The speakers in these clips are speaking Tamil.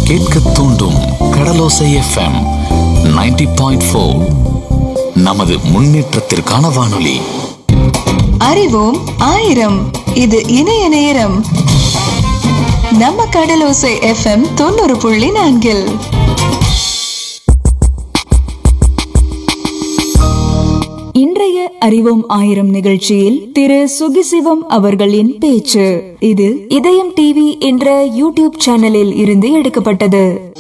கேட்க தூண்டும் கடலோசை எஃப்எம் 90.4 பாயிண்ட் நமது முன்னேற்றத்திற்கான வானொலி அறிவோம் ஆயிரம் இது இணைய நேரம் நம்ம கடலோசை எஃப்எம் தொண்ணூறு புள்ளி நான்கில் இன்றைய அறிவோம் ஆயிரம் நிகழ்ச்சியில் திரு சுகிசிவம் அவர்களின் பேச்சு இது இதயம் டிவி என்ற யூடியூப் சேனலில் இருந்து எடுக்கப்பட்டது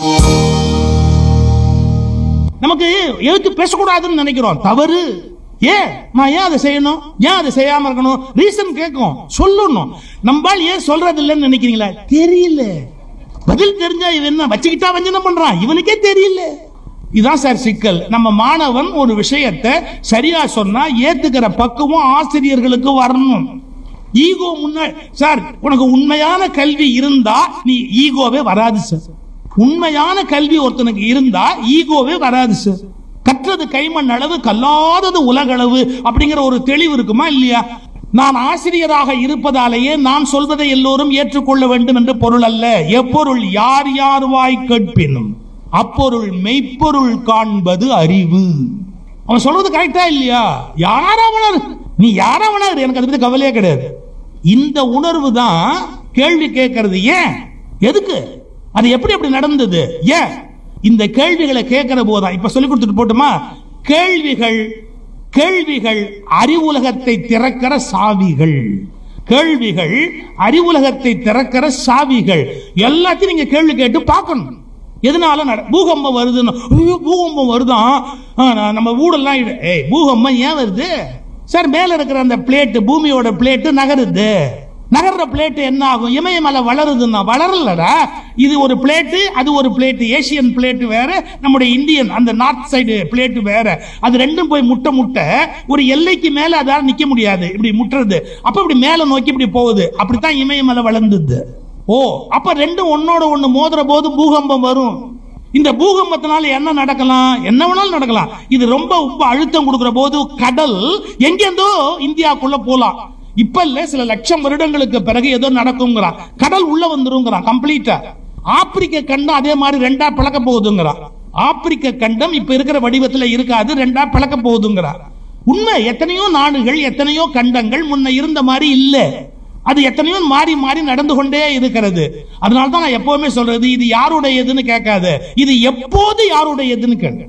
நமக்கு எழுத்து பேசக்கூடாதுன்னு நினைக்கிறோம் தவறு ஏன் நான் ஏன் அதை செய்யணும் ஏன் அதை செய்யாம இருக்கணும் ரீசன் கேட்கும் சொல்லணும் நம்பால் ஏன் சொல்றது இல்லைன்னு நினைக்கிறீங்களா தெரியல பதில் தெரிஞ்சா இவன் என்ன வச்சுக்கிட்டா வஞ்சனம் பண்றான் இவனுக்கே தெரியல இதான் சார் சிக்கல் நம்ம மாணவன் ஒரு விஷயத்தை சரியா சொன்னா ஏத்துக்கிற பக்குவம் ஆசிரியர்களுக்கு வரணும் ஈகோ முன்னாடி சார் உனக்கு உண்மையான கல்வி இருந்தா நீ ஈகோவே வராது சார் உண்மையான கல்வி ஒருத்தனுக்கு இருந்தா ஈகோவே வராது சார் கற்றது கைமண் அளவு கல்லாதது உலகளவு அப்படிங்கிற ஒரு தெளிவு இருக்குமா இல்லையா நான் ஆசிரியராக இருப்பதாலேயே நான் சொல்வதை எல்லோரும் ஏற்றுக்கொள்ள வேண்டும் என்று பொருள் அல்ல எப்பொருள் யார் யார் வாய் கேட்பினும் அப்பொருள் மெய்ப்பொருள் காண்பது அறிவு அவன் சொல்றது கரெக்டா இல்லையா யாராவனர் நீ யாராவனர் எனக்கு அதை பத்தி கவலையே கிடையாது இந்த உணர்வு தான் கேள்வி கேட்கறது ஏன் எதுக்கு அது எப்படி எப்படி நடந்தது ஏன் இந்த கேள்விகளை கேட்கிற போதா இப்ப சொல்லி கொடுத்துட்டு போட்டுமா கேள்விகள் கேள்விகள் அறிவுலகத்தை திறக்கிற சாவிகள் கேள்விகள் அறிவுலகத்தை திறக்கிற சாவிகள் எல்லாத்தையும் நீங்க கேள்வி கேட்டு பார்க்கணும் எதனால நட பூகம்பம் வருதுன்னு ஐயோ பூகம்பம் வருதான் ஆ, நான் நம்ம ஊடெல்லாம் இடு- ஏய் பூகம்பம் ஏன் வருது சார் மேல இருக்கிற அந்த பிளேட் பூமியோட பிளேட் நகருது நகர்ற பிளேட் என்ன ஆகும் இமயமலை வளருதுன்னா வளரலடா இது ஒரு பிளேட் அது ஒரு பிளேட் ஏசியன் பிளேட் வேற நம்முடைய இந்தியன் அந்த நார்த் சைடு பிளேட் வேற அது ரெண்டும் போய் முட்டை முட்டை ஒரு எல்லைக்கு மேல அதால நிக்க முடியாது இப்படி முட்டுறது அப்ப இப்படி மேல நோக்கி இப்படி போகுது அப்படித்தான் இமயமலை வளர்ந்தது ஓ அப்ப ரெண்டும் ஒன்னோட ஒண்ணு மோதுற போது பூகம்பம் வரும் இந்த பூகம்பத்தினால என்ன நடக்கலாம் என்ன வேணாலும் நடக்கலாம் இது ரொம்ப உப்பு அழுத்தம் கொடுக்கிற போது கடல் எங்கேருந்தோ இந்தியாக்குள்ள போலாம் இப்ப இல்ல சில லட்சம் வருடங்களுக்கு பிறகு ஏதோ நடக்குங்கிறான் கடல் உள்ள வந்துருங்கிறான் கம்ப்ளீட்டா ஆப்பிரிக்க கண்டம் அதே மாதிரி ரெண்டா பிளக்க போகுதுங்கிறான் ஆப்பிரிக்க கண்டம் இப்ப இருக்கிற வடிவத்துல இருக்காது ரெண்டா பிளக்க போகுதுங்கிறான் உண்மை எத்தனையோ நாடுகள் எத்தனையோ கண்டங்கள் முன்ன இருந்த மாதிரி இல்ல அது எத்தனையோ மாறி மாறி நடந்து கொண்டே இருக்கிறது அதனால தான் நான் எப்பவுமே சொல்றது இது யாருடையதுன்னு கேட்காத இது எப்போது யாருடையதுன்னு கேளு